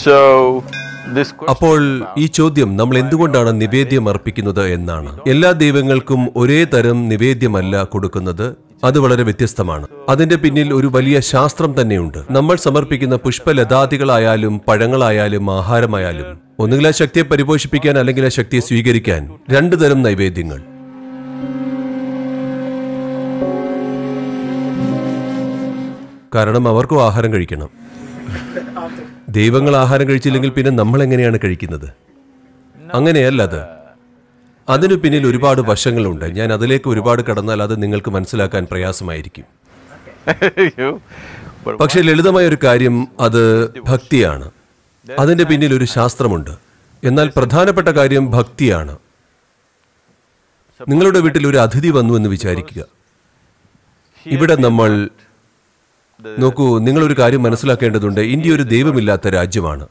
So, this question അപ്പോൾ ഈ ചോദ്യം നമ്മൾ എന്തുകൊണ്ടാണ് നിവേദ്യം അർപ്പിക്കുന്നത് എന്നാണ് എല്ലാ ദൈവങ്ങൾക്കും ഒരേ തരം നിവേദ്യമല്ല കൊടുക്കുന്നത് അത് വളരെ വ്യത്യസ്തമാണ് അതിന്റെ പിന്നിൽ ഒരു വലിയ ശാസ്ത്രം തന്നെയുണ്ട് നമ്മൾ സമർപ്പിക്കുന്ന പുഷ്പലതാദികളായാലും പഴങ്ങളായാലും ആഹാരമായാലും ഒന്നുകിൽ ആ ശക്തിയെ പരിപോഷിപ്പിക്കാൻ അല്ലെങ്കിൽ ആ ശക്തിയെ സ്വീകരിക്കാൻ രണ്ടു തരം നൈവേദ്യങ്ങൾ കാരണം അവർക്കും ആഹാരം കഴിക്കണം ദൈവങ്ങൾ ആഹാരം കഴിച്ചില്ലെങ്കിൽ പിന്നെ നമ്മൾ എങ്ങനെയാണ് കഴിക്കുന്നത് അങ്ങനെയല്ല അത് അതിനു പിന്നിൽ ഒരുപാട് വശങ്ങളുണ്ട് ഞാൻ അതിലേക്ക് ഒരുപാട് കടന്നാൽ അത് നിങ്ങൾക്ക് മനസ്സിലാക്കാൻ പ്രയാസമായിരിക്കും you, but പക്ഷേ ലളിതമായ ഒരു കാര്യം അത് ഭക്തിയാണ് അതിന്റെ പിന്നിൽ ഒരു ശാസ്ത്രമുണ്ട് എന്നാൽ പ്രധാനപ്പെട്ട കാര്യം ഭക്തിയാണ് നിങ്ങളുടെ വീട്ടിൽ ഒരു അതിഥി വന്നു എന്ന് വിചാരിക്കുക ഇവിടെ നമ്മൾ നോക്കൂ നിങ്ങളൊരു കാര്യം മനസ്സിലാക്കേണ്ടതുണ്ട് ഇന്ത്യ ഒരു ദൈവമില്ലാത്ത രാജ്യമാണ്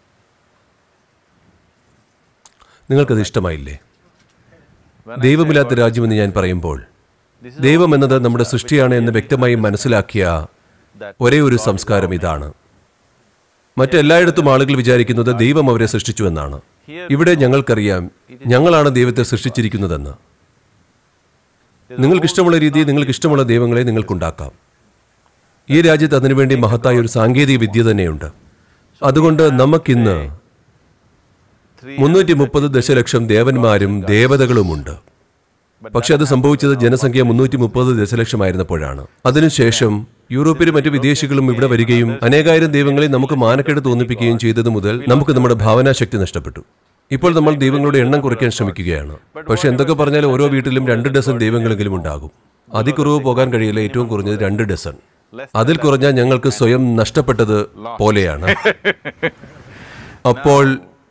നിങ്ങൾക്കത് ഇഷ്ടമായില്ലേ ദൈവമില്ലാത്ത രാജ്യമെന്ന് ഞാൻ പറയുമ്പോൾ ദൈവം എന്നത് നമ്മുടെ സൃഷ്ടിയാണ് എന്ന് വ്യക്തമായി മനസ്സിലാക്കിയ ഒരേ ഒരു സംസ്കാരം ഇതാണ് മറ്റെല്ലായിടത്തും ആളുകൾ വിചാരിക്കുന്നത് ദൈവം അവരെ സൃഷ്ടിച്ചു എന്നാണ് ഇവിടെ ഞങ്ങൾക്കറിയാം ഞങ്ങളാണ് ദൈവത്തെ സൃഷ്ടിച്ചിരിക്കുന്നതെന്ന് നിങ്ങൾക്ക് ഇഷ്ടമുള്ള രീതിയിൽ നിങ്ങൾക്ക് ഇഷ്ടമുള്ള ദൈവങ്ങളെ നിങ്ങൾക്കുണ്ടാക്കാം ഈ രാജ്യത്ത് അതിനുവേണ്ടി മഹത്തായ ഒരു സാങ്കേതിക വിദ്യ തന്നെയുണ്ട് അതുകൊണ്ട് നമുക്കിന്ന് മുന്നൂറ്റി മുപ്പത് ദശലക്ഷം ദേവന്മാരും ദേവതകളുമുണ്ട് പക്ഷെ അത് സംഭവിച്ചത് ജനസംഖ്യ മുന്നൂറ്റി മുപ്പത് ദശലക്ഷമായിരുന്നപ്പോഴാണ് അതിനുശേഷം യൂറോപ്പിലും മറ്റു വിദേശികളും ഇവിടെ വരികയും അനേകായിരം ദൈവങ്ങളെ നമുക്ക് മാനക്കേട് തോന്നിപ്പിക്കുകയും ചെയ്തത് മുതൽ നമുക്ക് നമ്മുടെ ഭാവനാശക്തി നഷ്ടപ്പെട്ടു ഇപ്പോൾ നമ്മൾ ദൈവങ്ങളുടെ എണ്ണം കുറയ്ക്കാൻ ശ്രമിക്കുകയാണ് പക്ഷെ എന്തൊക്കെ പറഞ്ഞാലും ഓരോ വീട്ടിലും രണ്ട് ഡസൻ ദൈവങ്ങളെങ്കിലും ഉണ്ടാകും അതിക്കുറവ് പോകാൻ കഴിയില്ല ഏറ്റവും കുറഞ്ഞത് രണ്ട് ഡസൻ അതിൽ കുറഞ്ഞാൽ ഞങ്ങൾക്ക് സ്വയം നഷ്ടപ്പെട്ടത് പോലെയാണ് അപ്പോൾ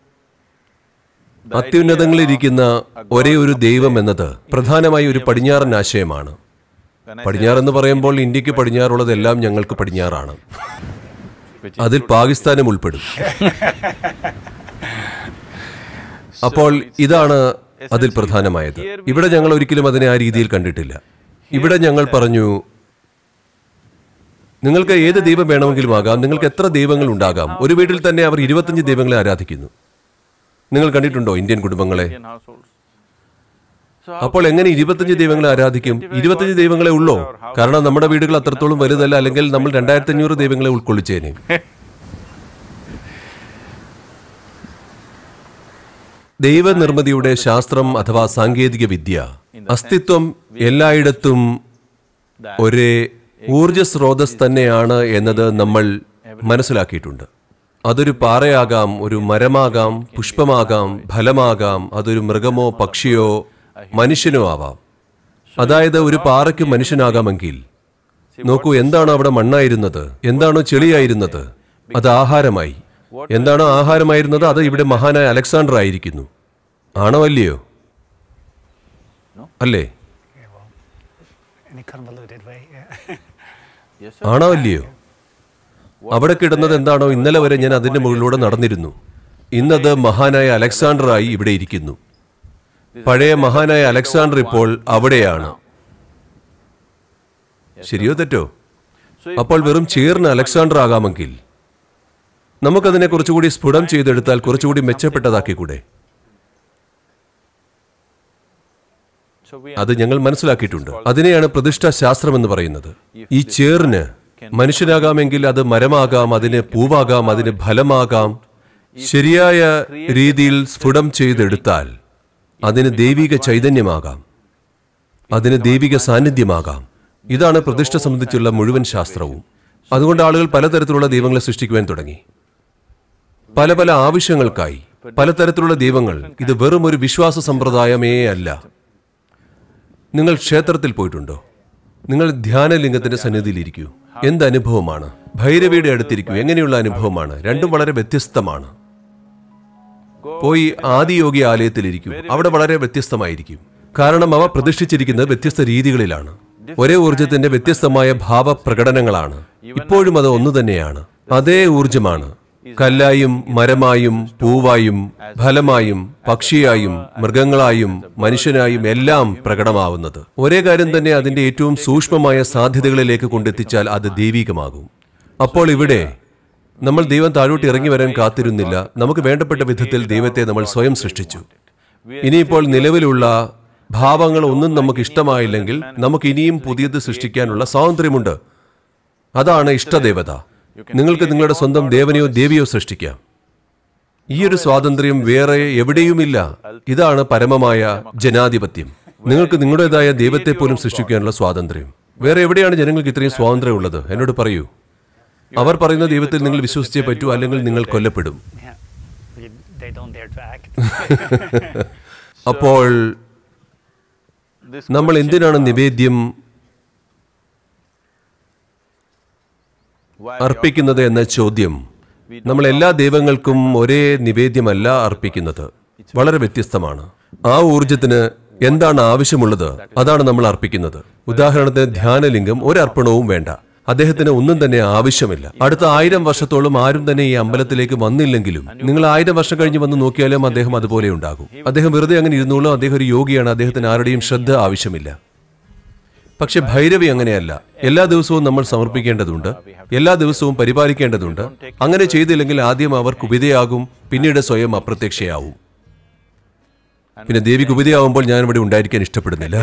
അത്യുന്നതങ്ങളിലിരിക്കുന്ന ഒരേ ഒരു ദൈവം എന്നത് പ്രധാനമായി ഒരു പടിഞ്ഞാറൻ ആശയമാണ് പടിഞ്ഞാറെന്ന് പറയുമ്പോൾ ഇന്ത്യക്ക് പടിഞ്ഞാറുള്ളതെല്ലാം ഞങ്ങൾക്ക് പടിഞ്ഞാറാണ് അതിൽ പാകിസ്ഥാനും ഉൾപ്പെടും അപ്പോൾ ഇതാണ് അതിൽ പ്രധാനമായത് ഇവിടെ ഞങ്ങൾ ഒരിക്കലും അതിനെ ആ രീതിയിൽ കണ്ടിട്ടില്ല ഇവിടെ ഞങ്ങൾ പറഞ്ഞു നിങ്ങൾക്ക് ഏത് ദൈവം വേണമെങ്കിലും ആകാം നിങ്ങൾക്ക് എത്ര ദൈവങ്ങൾ ഉണ്ടാകാം ഒരു വീട്ടിൽ തന്നെ അവർ ഇരുപത്തഞ്ച് ദൈവങ്ങളെ ആരാധിക്കുന്നു നിങ്ങൾ കണ്ടിട്ടുണ്ടോ ഇന്ത്യൻ കുടുംബങ്ങളെ in households. അപ്പോൾ എങ്ങനെ ഇരുപത്തഞ്ച് ദൈവങ്ങളെ ആരാധിക്കും ഇരുപത്തഞ്ച് ദൈവങ്ങളെ ഉള്ളോ കാരണം നമ്മുടെ വീടുകൾ അത്രത്തോളം വലുതല്ല അല്ലെങ്കിൽ നമ്മൾ രണ്ടായിരത്തി അഞ്ഞൂറ് ദൈവങ്ങളെ ഉൾക്കൊള്ളിച്ചേനെ ദൈവനിർമ്മിതിയുടെ ശാസ്ത്രം അഥവാ സാങ്കേതിക വിദ്യ അസ്തിത്വം എല്ലായിടത്തും ഒരേ ഊർജ സ്രോതസ് തന്നെയാണ് എന്നത് നമ്മൾ മനസ്സിലാക്കിയിട്ടുണ്ട് അതൊരു പാറയാകാം ഒരു മരമാകാം പുഷ്പമാകാം ഫലമാകാം അതൊരു മൃഗമോ പക്ഷിയോ മനുഷ്യനോ ആവാം അതായത് ഒരു പാറയ്ക്ക് മനുഷ്യനാകാമെങ്കിൽ നോക്കൂ എന്താണ് അവിടെ മണ്ണായിരുന്നത് എന്താണോ ചെളിയായിരുന്നത് അത് ആഹാരമായി എന്താണോ ആഹാരമായിരുന്നത് അത് ഇവിടെ മഹാനായ അലക്സാണ്ടർ ആയിരിക്കുന്നു ആണോ അല്ലയോ അല്ലേ in a convoluted way. Yeah. ആണോ അല്ലയോ അവിടെ കിടന്നത് എന്താണോ ഇന്നലെ വരെ ഞാൻ അതിന്റെ മുകളിലൂടെ നടന്നിരുന്നു ഇന്നത് മഹാനായ അലക്സാണ്ടർ ആയി ഇവിടെ ഇരിക്കുന്നു പഴയ മഹാനായ അലക്സാണ്ടർ ഇപ്പോൾ അവിടെയാണ് ശരിയോ തെറ്റോ അപ്പോൾ വെറും ചേർന്ന് അലക്സാണ്ടർ ആകാമെങ്കിൽ നമുക്കതിനെ കുറച്ചുകൂടി സ്ഫുടം ചെയ്തെടുത്താൽ കുറച്ചുകൂടി മെച്ചപ്പെട്ടതാക്കിക്കൂടെ So we അത് ഞങ്ങൾ മനസ്സിലാക്കിയിട്ടുണ്ട് അതിനെയാണ് പ്രതിഷ്ഠാ ശാസ്ത്രം എന്ന് പറയുന്നത് ഈ ചേറിന് മനുഷ്യനാകാമെങ്കിൽ അത് മരമാകാം അതിന് പൂവാകാം അതിന് ഫലമാകാം ശരിയായ രീതിയിൽ സ്ഫുടം ചെയ്തെടുത്താൽ അതിന് ദൈവിക ചൈതന്യമാകാം അതിന് ദൈവിക സാന്നിധ്യമാകാം ഇതാണ് പ്രതിഷ്ഠ സംബന്ധിച്ചുള്ള മുഴുവൻ ശാസ്ത്രവും അതുകൊണ്ട് ആളുകൾ പലതരത്തിലുള്ള ദൈവങ്ങളെ സൃഷ്ടിക്കുവാൻ തുടങ്ങി പല പല ആവശ്യങ്ങൾക്കായി പലതരത്തിലുള്ള ദൈവങ്ങൾ ഇത് വെറും ഒരു വിശ്വാസ സമ്പ്രദായമേ അല്ല നിങ്ങൾ ക്ഷേത്രത്തിൽ പോയിട്ടുണ്ടോ നിങ്ങൾ ധ്യാനലിംഗത്തിന്റെ സന്നിധിയിലിരിക്കൂ എന്ത് അനുഭവമാണ് ഭൈരവിയുടെ അടുത്തിരിക്കൂ എങ്ങനെയുള്ള അനുഭവമാണ് രണ്ടും വളരെ വ്യത്യസ്തമാണ് പോയി ആദിയോഗി ആലയത്തിലിരിക്കൂ അവിടെ വളരെ വ്യത്യസ്തമായിരിക്കും കാരണം അവ പ്രതിഷ്ഠിച്ചിരിക്കുന്നത് വ്യത്യസ്ത രീതികളിലാണ് ഒരേ ഊർജത്തിന്റെ വ്യത്യസ്തമായ ഭാവപ്രകടനങ്ങളാണ് ഇപ്പോഴും അത് ഒന്നു തന്നെയാണ് അതേ ഊർജമാണ് കല്ലായും മരമായും പൂവായും ഫലമായും പക്ഷിയായും മൃഗങ്ങളായും മനുഷ്യനായും എല്ലാം പ്രകടമാവുന്നത് ഒരേ കാര്യം തന്നെ അതിന്റെ ഏറ്റവും സൂക്ഷ്മമായ സാധ്യതകളിലേക്ക് കൊണ്ടെത്തിച്ചാൽ അത് ദൈവികമാകും അപ്പോൾ ഇവിടെ നമ്മൾ ദൈവം താഴോട്ട് ഇറങ്ങി വരാൻ കാത്തിരുന്നില്ല നമുക്ക് വേണ്ടപ്പെട്ട വിധത്തിൽ ദൈവത്തെ നമ്മൾ സ്വയം സൃഷ്ടിച്ചു ഇനിയിപ്പോൾ നിലവിലുള്ള ഭാവങ്ങൾ ഒന്നും നമുക്ക് ഇഷ്ടമായില്ലെങ്കിൽ നമുക്ക് ഇനിയും പുതിയത് സൃഷ്ടിക്കാനുള്ള സ്വാതന്ത്ര്യമുണ്ട് അതാണ് ഇഷ്ടദേവത നിങ്ങൾക്ക് നിങ്ങളുടെ സ്വന്തം ദേവനെയോ ദേവിയോ സൃഷ്ടിക്കാം ഈ ഒരു സ്വാതന്ത്ര്യം വേറെ എവിടെയുമില്ല ഇതാണ് പരമമായ ജനാധിപത്യം നിങ്ങൾക്ക് നിങ്ങളുടേതായ ദൈവത്തെ പോലും സൃഷ്ടിക്കാനുള്ള സ്വാതന്ത്ര്യം വേറെ എവിടെയാണ് ജനങ്ങൾക്ക് ഇത്രയും സ്വാതന്ത്ര്യം ഉള്ളത് എന്നോട് പറയൂ അവർ പറയുന്ന ദൈവത്തിൽ നിങ്ങൾ വിശ്വസിച്ചേ പറ്റൂ അല്ലെങ്കിൽ നിങ്ങൾ കൊല്ലപ്പെടും Yeah. We, they don't dare to act. അപ്പോൾ This നമ്മൾ എന്തിനാണ് നിവേദ്യം why അർപ്പിക്കുന്നത് എന്ന ചോദ്യം നമ്മൾ എല്ലാ ദൈവങ്ങൾക്കും ഒരേ നിവേദ്യമല്ല അർപ്പിക്കുന്നത് വളരെ വ്യത്യസ്തമാണ് ആ ഊർജത്തിന് എന്താണ് ആവശ്യമുള്ളത് അതാണ് നമ്മൾ അർപ്പിക്കുന്നത് ഉദാഹരണത്തിന് ധ്യാനലിംഗം ഒരർപ്പണവും വേണ്ട അദ്ദേഹത്തിന് ഒന്നും തന്നെ ആവശ്യമില്ല അടുത്ത ആയിരം വർഷത്തോളം ആരും തന്നെ ഈ അമ്പലത്തിലേക്ക് വന്നില്ലെങ്കിലും നിങ്ങൾ ആയിരം വർഷം കഴിഞ്ഞ് വന്ന് നോക്കിയാലും അദ്ദേഹം അതുപോലെ ഉണ്ടാകും അദ്ദേഹം വെറുതെ അങ്ങനെ ഇരുന്നോളും അദ്ദേഹം ഒരു യോഗിയാണ് അദ്ദേഹത്തിന് ആരുടെയും ശ്രദ്ധ ആവശ്യമില്ല പക്ഷെ ഭൈരവി അങ്ങനെയല്ല എല്ലാ ദിവസവും നമ്മൾ സമർപ്പിക്കേണ്ടതുണ്ട് എല്ലാ ദിവസവും പരിപാലിക്കേണ്ടതുണ്ട് അങ്ങനെ ചെയ്തില്ലെങ്കിൽ ആദ്യം അവർ കുപിതയാകും പിന്നീട് സ്വയം അപ്രത്യക്ഷയാവും പിന്നെ ദേവി കുപിതയാവുമ്പോൾ ഞാൻ ഇവിടെ ഉണ്ടായിരിക്കാൻ ഇഷ്ടപ്പെടുന്നില്ല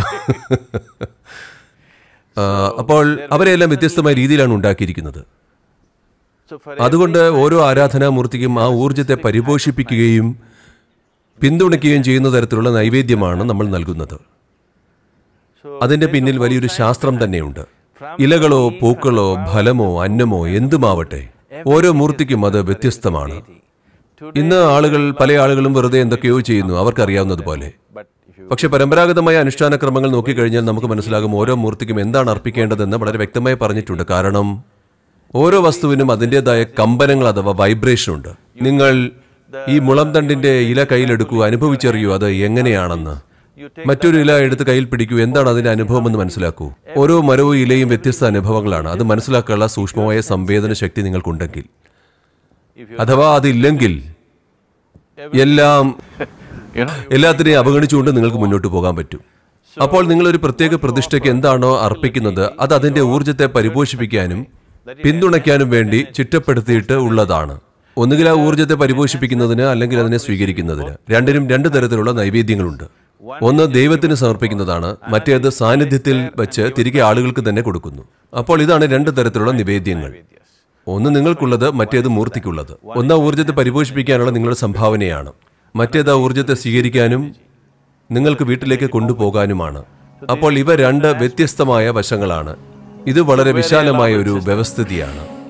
ആ, അപ്പോൾ അവരെല്ലാം വ്യത്യസ്തമായ രീതിയിലാണ് ഉണ്ടാക്കിയിരിക്കുന്നത് So for അതുകൊണ്ട് ഓരോ ആരാധനാമൂർത്തിക്കും ആ ഊർജത്തെ പരിപോഷിപ്പിക്കുകയും പിന്തുണയ്ക്കുകയും ചെയ്യുന്ന തരത്തിലുള്ള നൈവേദ്യമാണ് നമ്മൾ നൽകുന്നത് അതിന്റെ പിന്നിൽ വലിയൊരു ശാസ്ത്രം തന്നെയുണ്ട് ഇലകളോ പൂക്കളോ ഫലമോ അന്നമോ എന്തുമാവട്ടെ ഓരോ മൂർത്തിക്കും അത് വ്യത്യസ്തമാണ് ഇന്ന് ആളുകൾ പല ആളുകളും വെറുതെ എന്തൊക്കെയോ ചെയ്യുന്നു അവർക്കറിയാവുന്നതുപോലെ but if you പക്ഷെ പരമ്പരാഗതമായ അനുഷ്ഠാന ക്രമങ്ങൾ നോക്കിക്കഴിഞ്ഞാൽ നമുക്ക് മനസ്സിലാകും ഓരോ മൂർത്തിക്കും എന്താണ് അർപ്പിക്കേണ്ടതെന്ന് വളരെ വ്യക്തമായി പറഞ്ഞിട്ടുണ്ട് കാരണം ഓരോ വസ്തുവിനും അതിൻ്റെതായ കമ്പനങ്ങൾ അഥവാ വൈബ്രേഷൻ ഉണ്ട് നിങ്ങൾ ഈ മുളം തണ്ടിന്റെ ഇല കയ്യിലെടുക്കൂ അനുഭവിച്ചറിയൂ അത് എങ്ങനെയാണെന്ന് മറ്റൊരു ഇല എടുത്ത് കയ്യിൽ പിടിക്കൂ എന്താണ് അതിന്റെ അനുഭവം എന്ന് മനസ്സിലാക്കൂ ഓരോ മരവും ഇലയും വ്യത്യസ്ത അനുഭവങ്ങളാണ് അത് മനസ്സിലാക്കാനുള്ള സൂക്ഷ്മമായ സംവേദന ശക്തി നിങ്ങൾക്കുണ്ടെങ്കിൽ അഥവാ അതില്ലെങ്കിൽ എല്ലാം you know എല്ലാത്തിനെയും അവഗണിച്ചുകൊണ്ട് നിങ്ങൾക്ക് മുന്നോട്ട് പോകാൻ പറ്റും അപ്പോൾ നിങ്ങൾ ഒരു പ്രത്യേക പ്രതിഷ്ഠയ്ക്ക് എന്താണോ അർപ്പിക്കുന്നത് അത് അതിന്റെ ഊർജത്തെ പരിപോഷിപ്പിക്കാനും പിന്തുണയ്ക്കാനും വേണ്ടി ചിട്ടപ്പെടുത്തിയിട്ട് ഉള്ളതാണ് ഒന്നുകിൽ ആ ഊർജത്തെ പരിപോഷിപ്പിക്കുന്നതിന് അല്ലെങ്കിൽ അതിനെ സ്വീകരിക്കുന്നതിന് രണ്ടിനും രണ്ട് തരത്തിലുള്ള നൈവേദ്യങ്ങളുണ്ട് ഒന്ന് ദൈവത്തിന് സമർപ്പിക്കുന്നതാണ് മറ്റേത് സാന്നിധ്യത്തിൽ വെച്ച് തിരികെ ആളുകൾക്ക് തന്നെ കൊടുക്കുന്നു അപ്പോൾ ഇതാണ് രണ്ട് തരത്തിലുള്ള നിവേദ്യങ്ങൾ ഒന്ന് നിങ്ങൾക്കുള്ളത് മറ്റേത് മൂർത്തിക്കുള്ളത് ഒന്ന് ആ ഊർജത്തെ പരിപോഷിപ്പിക്കാനുള്ള നിങ്ങളുടെ സംഭാവനയാണ് മറ്റേത് ആ ഊർജത്തെ സ്വീകരിക്കാനും നിങ്ങൾക്ക് വീട്ടിലേക്ക് കൊണ്ടുപോകാനുമാണ് അപ്പോൾ ഇവ രണ്ട് വ്യത്യസ്തമായ വശങ്ങളാണ് ഇത് വളരെ വിശാലമായ ഒരു വ്യവസ്ഥിതിയാണ്